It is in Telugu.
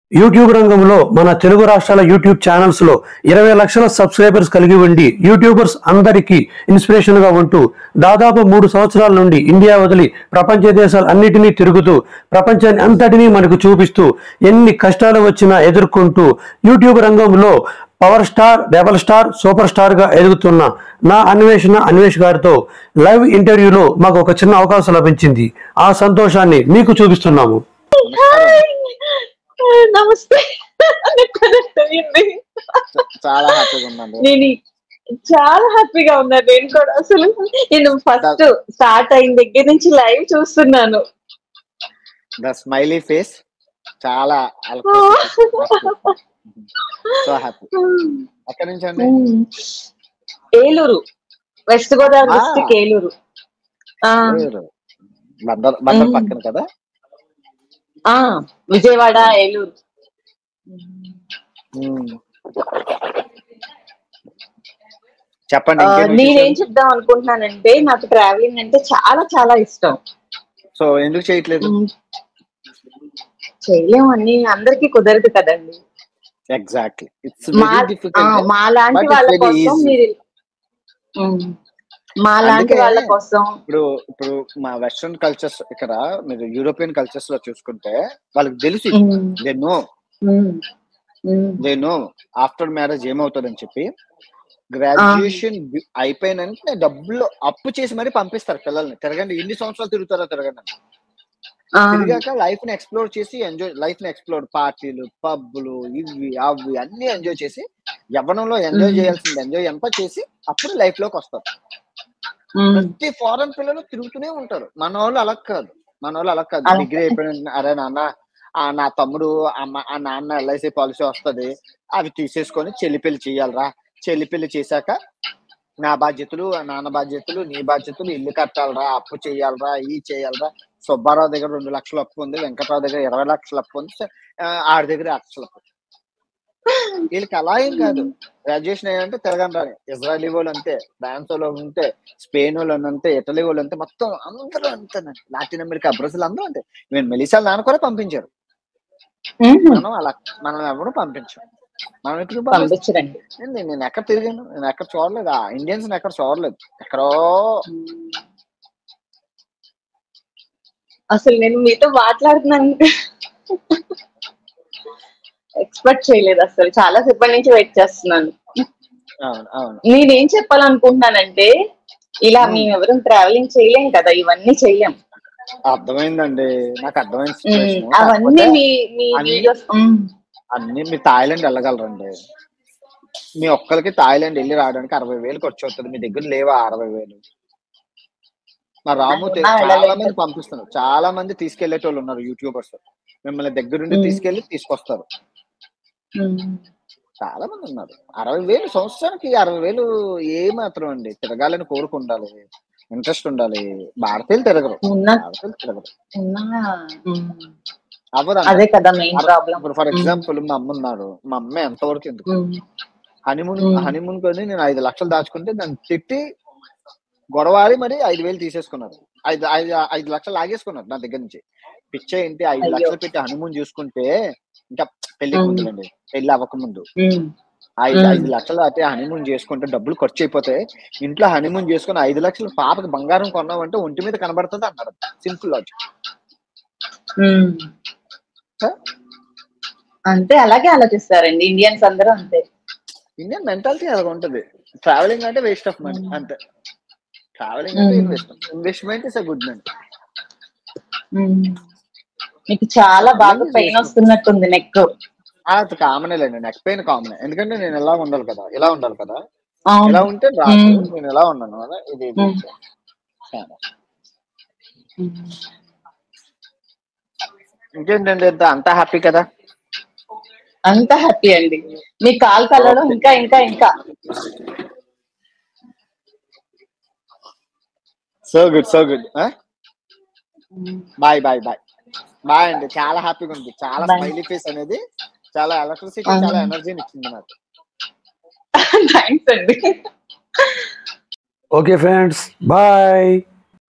యూట్యూబ్ రంగంలో మన తెలుగు రాష్ట్రాల యూట్యూబ్ ఛానల్స్ లో ఇరవై లక్షల సబ్స్క్రైబర్స్ కలిగి ఉండి యూట్యూబర్స్ అందరికీ ఇన్స్పిరేషన్ గా ఉంటూ దాదాపు మూడు సంవత్సరాల నుండి ఇండియా వదిలి ప్రపంచ దేశాలు అన్నిటినీ తిరుగుతూ ప్రపంచాన్ని అంతటినీ మనకు చూపిస్తూ ఎన్ని కష్టాలు వచ్చినా ఎదుర్కొంటూ యూట్యూబ్ రంగంలో power star double star super star గా ఎదుగుతున్న నా అన్వేషణ అన్వేష్ గారితో లైవ్ ఇంటర్వ్యూలో మాకు ఒక చిన్న అవకాశం లభించింది ఆ సంతోషాన్ని మీకు చూపిస్తున్నాము హాయ్ నమస్తే నాకు తెలియంది చాలా హ్యాపీగా ఉన్నాను నేను చాలా హ్యాపీగా ఉన్నా నేను కూడా అసలు నేను ఫస్ట్ స్టార్ట్ అయిన దగ్గర నుంచి లైవ్ చూస్తున్నాను ద స్మైలీ ఫేస్ చాలా సో హ్యాపీ ఎక్కడి నుంచి అండి Eluru west Godavari Ah. District Eluru ఆ, బందర్ బందర్ Mm. పక్కన కదా ఆ, విజయవాడ ఏలూరు Mm. చెప్పండి ఆ, ఇంకేం నేనేం విశేషాలు? చెప్దాం అనుకుంటున్నానంటే నాకు ట్రావెలింగ్ అంటే చాలా చాలా ఇష్టం సో ఎందుకు చేయట్లేదు ఉమ్. చేయలేము అన్ని అందరికీ కుదరదు కదండి ఎగ్జాక్ట్లీ ఇట్స్ మా వెరీ ఆ, డిఫికల్ట్ మా లాంటి but it's వాళ్ళ very కోసం easy. మీరు ఉమ్, మా లాంటి అందుకే- వాళ్ళ కోసం ఇప్పుడు ఇప్పుడు మా వెస్ట్రన్ కల్చర్స్ ఇక్కడ మీరు యూరోపియన్ కల్చర్స్ లో చూసుకుంటే వాళ్ళకి తెలుసు um, they know um, um, they know after marriage ఏమవుతుందని చెప్పి గ్రాడ్యుయేషన్ అయిపోయిన వెంటనే డబ్బులు అప్పు చేసి మరీ పంపిస్తారు పిల్లల్ని తిరగండి ఎన్ని సంవత్సరాలు తిరుగుతారో తిరగండి అని. ఆ, తిరిగాక లైఫ్ ని ఎక్స్ప్లోర్ చేసి ఎంజాయ్ లైఫ్ ని ఎక్స్ప్లోర్ పార్టీలు పబ్బులు ఇవి అవి అన్ని ఎంజాయ్ చేసి యవ్వనంలో ఎంజాయ్ Mm. చేయాల్సింది ఎంజాయ్ ఎంత చేసి అప్పుడు లైఫ్ లోకి వస్తారు ఉమ్, ప్రతి ఫారెన్ పిల్లలు తిరుగుతూనే ఉంటారు మన వాళ్ళు అలా కాదు మన వాళ్ళు అలా కాదు అలా డిగ్రీ అయిపోయిన వెంటనే, అరే నాన్న ఆ నా తమ్ముడు అమ్మ ఆ నాన్న ఎల్ఐసి పాలసీ వస్తది అవి తీసేసుకొని చెల్లి పెళ్లి చేయాలరా చెల్లి పెళ్లి చేశాక నా బాధ్యతలు ఆ నాన్న బాధ్యతలు నీ బాధ్యతలు ఇల్లు కట్టాలరా అప్పు చేయాలరా ఇవి చేయాలరా సుబ్బారావు దగ్గర రెండు లక్షలు అప్పు ఉంది వెంకట్రావు దగ్గర ఇరవై లక్షలు అప్పు ఉంది ఆ, ఆడి దగ్గర లక్షలు అప్పు ఉంది. వీళ్ళకి అలా ఏం కాదు గ్రాడ్యుయేషన్ అయ్యంటే తిరగండి రాని ఇజ్రాయలీ వాళ్ళు అంతే ఫ్రాన్స్ వాళ్ళు అంతే స్పెయిన్ వాళ్ళు అంతే ఇటలీ వాళ్ళు అంతే మొత్తం అందరూ అంతేనండి లాటిన్ అమెరికా బ్రెజిల్ అందరూ అంతే మేము మెలిసాల నాన్న కూడా పంపించారు ఉమ్, మనం అలా మనం ఎవరు పంపించాం మనం ఎప్పుడు పంపిస్తాం పంపించరండి నేను నేను ఎక్కడ తిరిగాను నేను ఎక్కడ చూడలేదు ఆ ఇండియన్స్ ఎక్కడ చూడలేదు ఎక్కడో ఉమ్. అసలు నేను మీతో మాట్లాడుతున్నాను ఎక్స్పెక్ట్ చేయలేదు అసలు చాలా సేపటి నుంచి వెయిట్ చేస్తున్నాను అవును అవును నేనేం చెప్పాలనుకుంటున్నానంటే ఇలా ఉమ్. మేము ఎవరు ట్రావెలింగ్ చేయలేం కదా ఇవన్నీ చెయ్యం అర్థమైందండి నాకు అర్థమైన ఉమ్, సిచ్యువేషన్ అవన్నీ మీ మీ అన్ని- వీడియోస్ అన్ని మీ థాయిలాండ్ వెళ్ళగలరండి మీ ఒక్కరికి థాయిలాండ్ వెళ్ళి రావడానికి అరవై వేలు ఖర్చు అవుతుంది మీ దగ్గర లేవా అరవై వేలు మా రాము తె- నా చాలా వెళ్ళలేదు. మంది పంపిస్తున్నారు చాలా మంది తీసుకెళ్లేటోళ్ళు ఉన్నారు యూట్యూబర్స్ మిమ్మల్ని దగ్గరుండి ఉమ్. తీసుకెళ్లి తీసుకొస్తారు చాలా మంది ఉన్నారు అరవై వేలు సంవత్సరానికి అరవై వేలు ఏ మాత్రం అండి తిరగాలని కోరిక ఉండాలి ఇంట్రెస్ట్ ఉండాలి భారతీయులు తిరగరు ఉన్న భారతీయులు తిరగరు ఉన్న ఉమ్, అవ్వదు అదే కదా మెయిన్ ప్రాబ్లం ఇప్పుడు ఫర్ ఎగ్జాంపుల్ మా అమ్మ ఉన్నారు మా అమ్మ ఎంతవరకు ఎందుకు హనీమూన్ మ్మ్. హనీమూన్ కొని నేను ఐదు లక్షలు దాచుకుంటే దాన్ని తిట్టి గొడవాడి మరి ఐదు వేలు తీసేసుకున్నారు ఐదు ఐదు ఐదు లక్షలు లాగేసుకున్నారు నా దగ్గర నుంచి పిచ్చే ఏంటి ఐదు అయ్యో. లక్షలు పెట్టి హనీమూన్ చూసుకుంటే ఇంకా పెళ్లికి మ్మ్. ముందులండి పెళ్లి అవ్వక ముందు ఐదు మ్మ్. ఐదు లక్షలు అయితే హనీమూన్ చేసుకుంటే డబ్బులు ఖర్చు అయిపోతే ఇంట్లో హనీమూన్ చేసుకుని ఐదు లక్షలు పాపకి బంగారం కొన్నామంటే ఒంటి మీద కనబడుతుంది అన్నారు సింపుల్ లాజిక్ అంతే అలాగే ఆలోచిస్తారండి ఇండియన్స్ అందరూ అంతే ఇండియన్ మెంటాలిటీ అలా ఉంటది ట్రావెలింగ్ అంటే వేస్ట్ ఆఫ్ మనీ మ్మ్. అంతే ట్రావెలింగ్ అంటే మ్మ్. Investment investment is a good money మీకు చాలా బాగా పెయిన్ వస్తున్నట్టుంది నెక్ అది కామనే లేండి నెక్ పెయిన్ కామన్ ఎందుకంటే నేను ఎలా ఉండాలి కదా ఇలా ఉండాలి కదా ఇలా ఉంటే రాదు మ్మ్. నేను ఎలా ఉన్నాను కదా ఇది ఇది. మ్మ్. చాలా. ఇంకేంటండి అంత అంతా హ్యాపీ కదా అంత హ్యాపీ అండి మీ కాల్ కలవడం ఇంకా ఇంకా ఇంకా so good so good bye bye bye bye అండి చాలా హ్యాపీగా ఉంది చాలా Bye. స్మైలీ ఫేస్ అనేది చాలా ఎలక్ట్రిసిటీ అవును. చాలా ఎనర్జీని ఇచ్చింది నాకు థ్యాంక్స్ అండి ఓకే ఫ్రెండ్స్ బాయ్